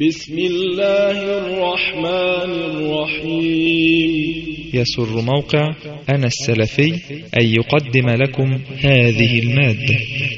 بسم الله الرحمن الرحيم يسر موقع أنا السلفي أن يقدم لكم هذه المادة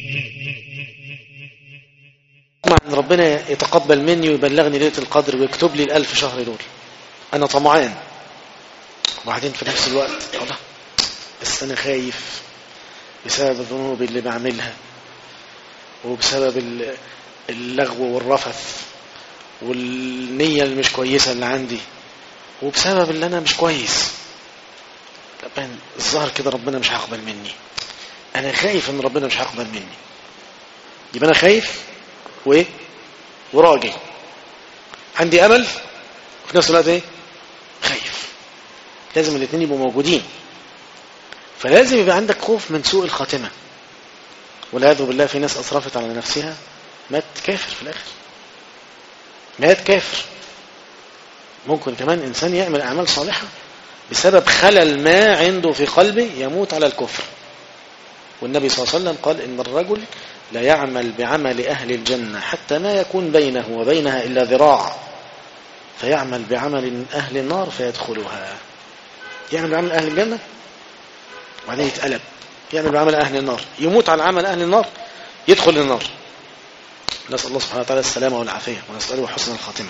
طبعا ربنا يتقبل مني ويبلغني ليلة القدر ويكتب لي الألف شهر دول أنا طمعان وبعدين في نفس الوقت الله بس أنا خايف بسبب الذنوب اللي بعملها وبسبب ال- اللغو والرفث والنية اللي مش كويسة اللي عندي وبسبب اللي أنا مش كويس طبعا الظاهر كده ربنا مش هيقبل مني أنا خايف إن ربنا مش هيقبل مني يبقى أنا خايف وإيه وراجل عندي أمل وفي نفس الوقت إيه خايف لازم الاثنين يبقوا موجودين فلازم يبقى عندك خوف من سوء الخاتمة والعياذ بالله في ناس أسرفت على نفسها مات كافر في الآخر مات كافر ممكن كمان إنسان يعمل أعمال صالحة بسبب خلل ما عنده في قلبه يموت على الكفر والنبي صلى الله عليه وسلم قال إن الرجل لا يعمل بعمل أهل الجنة حتى ما يكون بينه وبينها إلا ذراع فيعمل بعمل أهل النار فيدخلها يعمل بعمل أهل الجنة وبعدين يتقلب يعمل بعمل أهل النار يموت على عمل أهل النار يدخل النار نسأل الله سبحانه وتعالى السلامة والعافية ونسأله حسن الخاتمة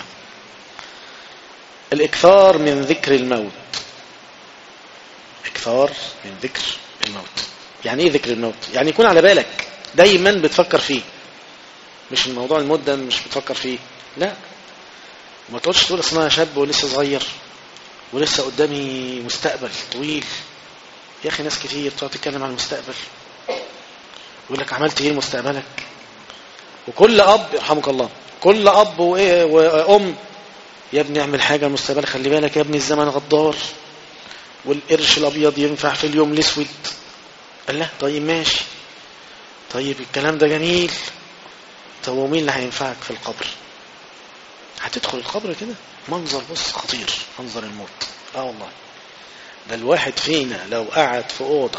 الإكثار من ذكر الموت إكثار من ذكر الموت يعني إيه ذكر الموت يعني يكون على بالك دايما بتفكر فيه مش الموضوع الموت ده مش بتفكر فيه لا ما تقولش تقول اصل انا شاب ولسه صغير ولسه قدامي مستقبل طويل يا اخي ناس كتير تقعد تتكلم عن المستقبل يقول لك عملت ايه لمستقبلك وكل اب يرحمك الله كل اب وايه وام يا ابني اعمل حاجه لمستقبلك خلي بالك يا ابني الزمن غدار والقرش الابيض ينفع في اليوم الاسود قال لا طيب ماشي طيب الكلام ده جميل طب ومين اللي هينفعك في القبر هتدخل القبر كده منظر بص خطير منظر الموت اه والله ده الواحد فينا لو قعد في اوضه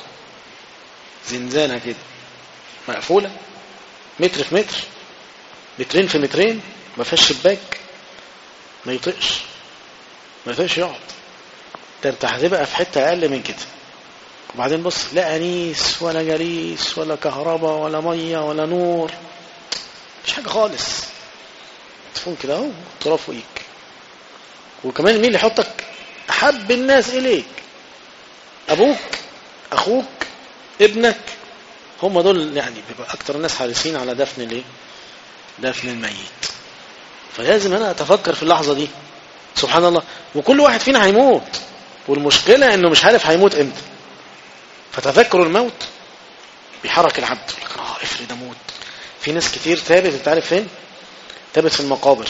زنزانه كده مقفوله متر في متر مترين في مترين ما فيهاش شباك ما يطقش ما يطقش يقعد ده انت هتبقى في حته اقل من كده وبعدين بص لا انيس ولا جليس ولا كهرباء ولا ميه ولا نور مش حاجه خالص تكون كده اهو تراب فوقيك وكمان مين اللي يحطك احب الناس اليك ابوك اخوك ابنك هم دول يعني بيبقى اكتر الناس حريصين على دفن الايه دفن الميت فلازم انا اتفكر في اللحظه دي سبحان الله وكل واحد فينا هيموت والمشكله انه مش عارف هيموت امتى فتذكر الموت بيحرك العبد يقول لك اه افرض اموت في ناس كتير ثابت انت عارف فين ثابت في المقابر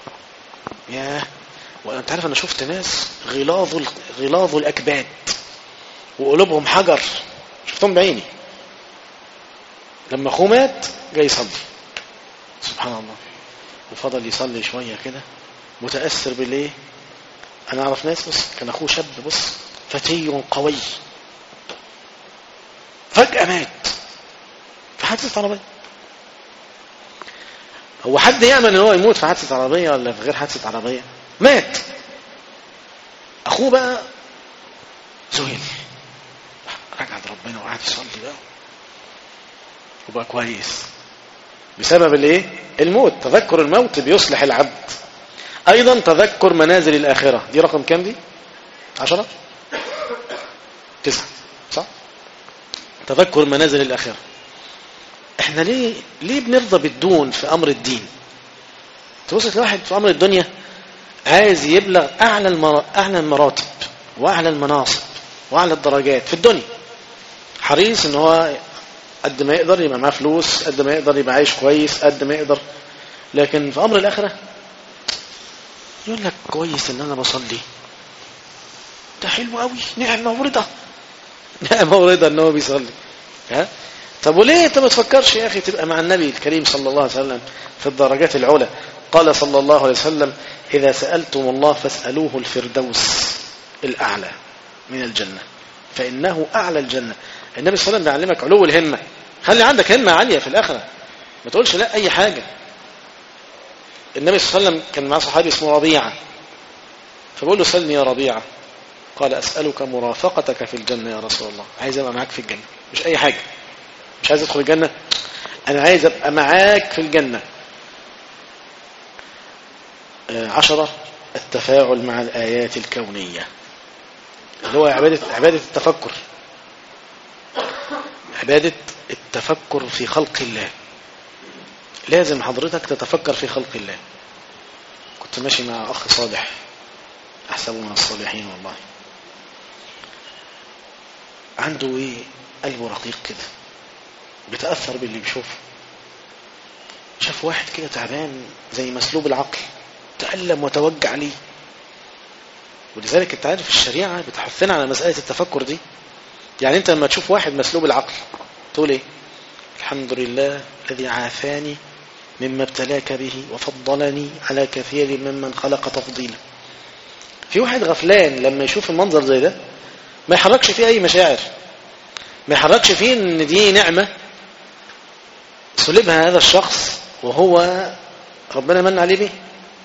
ياه وانت عارف انا شفت ناس غلاظ ال- غلاظ الاكباد وقلوبهم حجر شفتهم بعيني لما اخوه مات جاي يصلي سبحان الله وفضل يصلي شويه كده متاثر بالايه انا اعرف ناس بص كان اخوه شاب بص فتي قوي فجاه مات في حادثه عربيه هو حد يامن ان هو يموت في حادثه عربيه ولا في غير حادثه عربيه مات اخوه بقى زهل رجع ربنا وقعد يصلي بقى وبقى كويس بسبب الايه الموت تذكر الموت بيصلح العبد ايضا تذكر منازل الاخره دي رقم كام دي عشرة تسعة صح تذكر منازل الاخره احنا ليه ليه بنرضى بالدون في امر الدين توصل الواحد في امر الدنيا عايز يبلغ اعلى المر... اعلى المراتب واعلى المناصب واعلى الدرجات في الدنيا حريص ان هو قد ما يقدر يبقى معاه فلوس قد ما يقدر يبقى عايش كويس قد ما يقدر لكن في امر الاخره يقول لك كويس ان انا بصلي ده حلو قوي نعمه ورضا نعمه ورضا ان هو بيصلي ها طب وليه انت ما تفكرش يا اخي تبقى مع النبي الكريم صلى الله عليه وسلم في الدرجات العلى قال صلى الله عليه وسلم اذا سالتم الله فاسالوه الفردوس الاعلى من الجنه فانه اعلى الجنه النبي صلى الله عليه وسلم بيعلمك علو الهمه خلي عندك همه عاليه في الاخره ما تقولش لا اي حاجه النبي صلى الله عليه وسلم كان معاه صحابي اسمه ربيعة فبقول له سلني يا ربيعة قال أسألك مرافقتك في الجنة يا رسول الله عايز أبقى معاك في الجنة مش أي حاجة مش عايز أدخل الجنة أنا عايز أبقى معاك في الجنة آه، عشرة التفاعل مع الآيات الكونية اللي هو عبادة, عبادة التفكر عبادة التفكر في خلق الله لازم حضرتك تتفكر في خلق الله كنت ماشي مع أخ صالح أحسبه من الصالحين والله عنده إيه قلبه رقيق كده بيتأثر باللي بيشوفه شاف واحد كده تعبان زي مسلوب العقل تألم وتوجع ليه ولذلك انت عارف الشريعة بتحثنا على مسألة التفكر دي يعني انت لما تشوف واحد مسلوب العقل تقول ايه الحمد لله الذي عافاني مما ابتلاك به وفضلني على كثير ممن خلق تفضيلا في واحد غفلان لما يشوف المنظر زي ده ما يحركش فيه اي مشاعر ما يحركش فيه ان دي نعمة سلبها هذا الشخص وهو ربنا من عليه به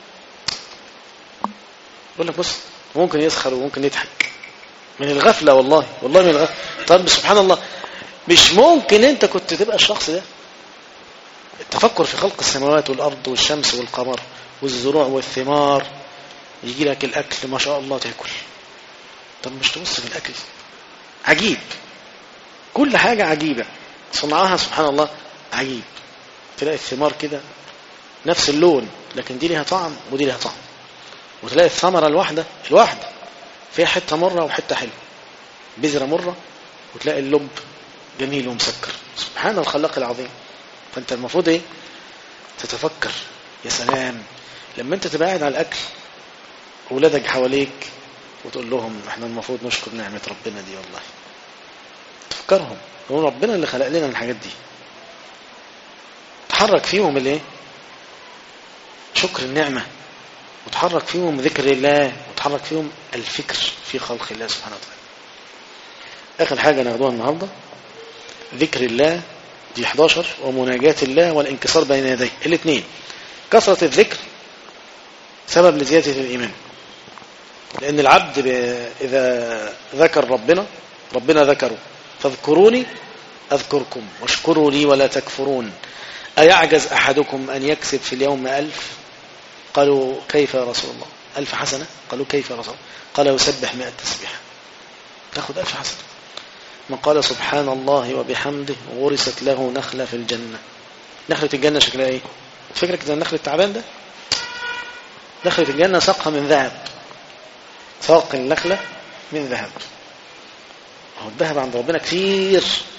يقول لك بص ممكن يسخر وممكن يضحك من الغفلة والله والله من الغفلة طب سبحان الله مش ممكن انت كنت تبقى الشخص ده التفكر في خلق السماوات والأرض والشمس والقمر والزروع والثمار يجي لك الأكل ما شاء الله تاكل طب مش تبص في الأكل عجيب كل حاجة عجيبة صنعها سبحان الله عجيب تلاقي الثمار كده نفس اللون لكن دي لها طعم ودي لها طعم وتلاقي الثمرة الواحدة الواحدة فيها حتة مرة وحتة حلوة بذرة مرة وتلاقي اللب جميل ومسكر سبحان الخلاق العظيم فانت المفروض ايه تتفكر يا سلام لما انت تبقى قاعد على الاكل اولادك حواليك وتقول لهم احنا المفروض نشكر نعمة ربنا دي والله تفكرهم هو ربنا اللي خلق لنا الحاجات دي تحرك فيهم الايه شكر النعمة وتحرك فيهم ذكر الله وتحرك فيهم الفكر في خلق الله سبحانه وتعالى آخر حاجة ناخدوها النهاردة ذكر الله دي 11 ومناجاة الله والانكسار بين يديه الاثنين كثرة الذكر سبب لزيادة الإيمان لأن العبد إذا ذكر ربنا ربنا ذكره فاذكروني أذكركم واشكروا لي ولا تكفرون أيعجز أحدكم أن يكسب في اليوم ألف قالوا كيف يا رسول الله ألف حسنة قالوا كيف يا رسول الله قال يسبح مئة تسبيحة تأخذ ألف حسنة من قال سبحان الله وبحمده غرست له نخلة في الجنة نخلة الجنة شكلها ايه فكرك زي النخل التعبان ده نخلة الجنة ساقها من ذهب ساق النخلة من ذهب هو الذهب عند ربنا كتير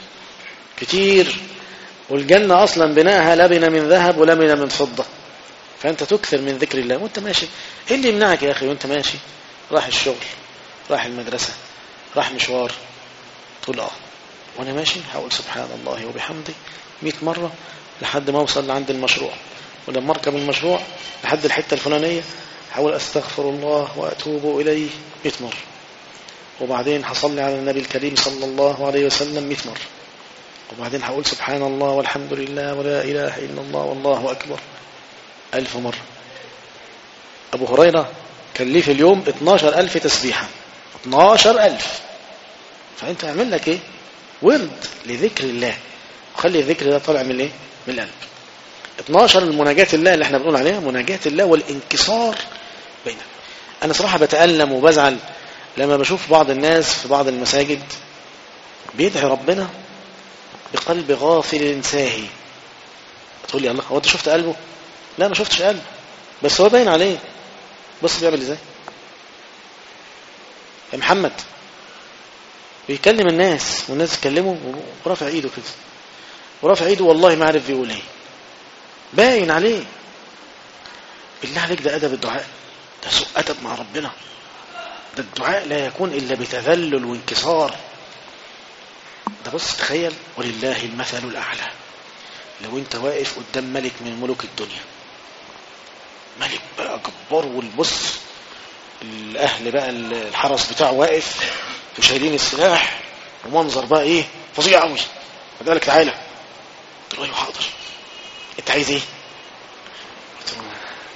كتير والجنة أصلا بناها لبن من ذهب ولبن من فضة فأنت تكثر من ذكر الله وانت ماشي ايه اللي يمنعك يا أخي وانت ماشي راح الشغل راح المدرسة راح مشوار تقول اه وانا ماشي هقول سبحان الله وبحمده 100 مرة لحد ما اوصل لعند المشروع ولما اركب المشروع لحد الحتة الفلانية هقول استغفر الله واتوب اليه 100 مرة وبعدين هصلي على النبي الكريم صلى الله عليه وسلم 100 مرة وبعدين هقول سبحان الله والحمد لله ولا إله إلا الله والله أكبر ألف مرة أبو هريرة كان ليه في اليوم 12 ألف تسبيحة 12 ألف فأنت اعمل لك إيه ورد لذكر الله وخلي الذكر ده طالع من إيه من القلب 12 المناجاة الله اللي احنا بنقول عليها مناجاة الله والانكسار بيننا أنا صراحة بتألم وبزعل لما بشوف بعض الناس في بعض المساجد بيدعي ربنا بقلب غافل ساهي تقول لي الله هو انت شفت قلبه لا ما شفتش قلبه بس هو باين عليه بص بيعمل ازاي يا محمد بيكلم الناس والناس تكلمه ورافع ايده كده ورافع ايده والله ما عارف بيقول ايه باين عليه بالله عليك ده ادب الدعاء ده سوء ادب مع ربنا ده الدعاء لا يكون الا بتذلل وانكسار ده بص تخيل ولله المثل الأعلى لو انت واقف قدام ملك من ملوك الدنيا ملك بقى جبار والبص الأهل بقى الحرس بتاعه واقف وشايلين السلاح ومنظر بقى ايه فظيع قوي قال لك تعالى قلت له ايوه حاضر انت عايز ايه قلت له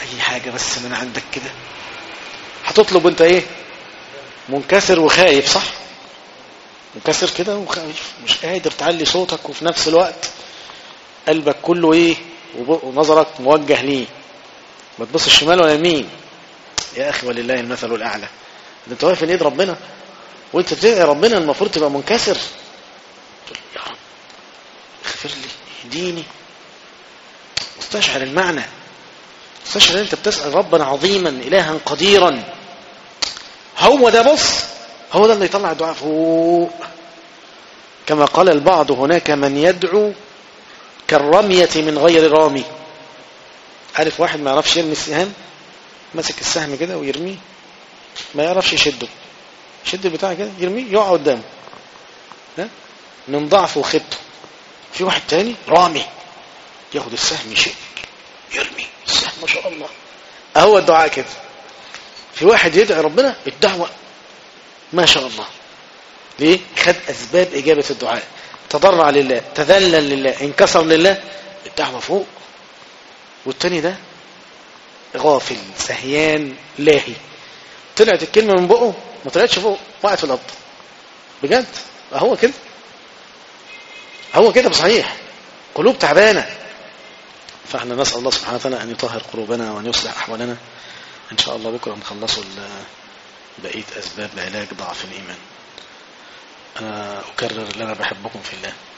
اي حاجة بس من عندك كده هتطلب انت ايه منكسر وخايف صح منكسر كده وخايف مش قادر تعلي صوتك وفي نفس الوقت قلبك كله ايه ونظرك موجه ليه ما تبص الشمال ولا يمين يا اخي ولله المثل الاعلى ده انت واقف في ايد ربنا وانت بتدعي ربنا المفروض تبقى منكسر تقول يا رب اغفر لي اهديني مستشعر المعنى مستشعر انت بتسأل ربنا عظيما الها قديرا هو ده بص هو ده اللي يطلع الدعاء فوق كما قال البعض هناك من يدعو كالرمية من غير رامي عارف واحد ما يعرفش يرمي السهام ماسك السهم كده ويرميه ما يعرفش يشده يشد البتاع كده يرميه يقع قدامه ها من ضعفه وخبته في واحد تاني رامي ياخد السهم يشد يرمي السهم ما شاء الله اهو الدعاء كده في واحد يدعي ربنا الدعوة ما شاء الله ليه خد أسباب إجابة الدعاء تضرع لله تذلل لله انكسر لله الدعوة فوق والتاني ده غافل سهيان لاهي طلعت الكلمة من بقه ما طلعتش فوق وقعت في الأرض بجد هو كده هو كده بصحيح قلوب تعبانة فاحنا نسأل الله سبحانه وتعالى أن يطهر قلوبنا وأن يصلح أحوالنا إن شاء الله بكرة نخلصوا بقية أسباب علاج ضعف الإيمان أنا أكرر لنا بحبكم في الله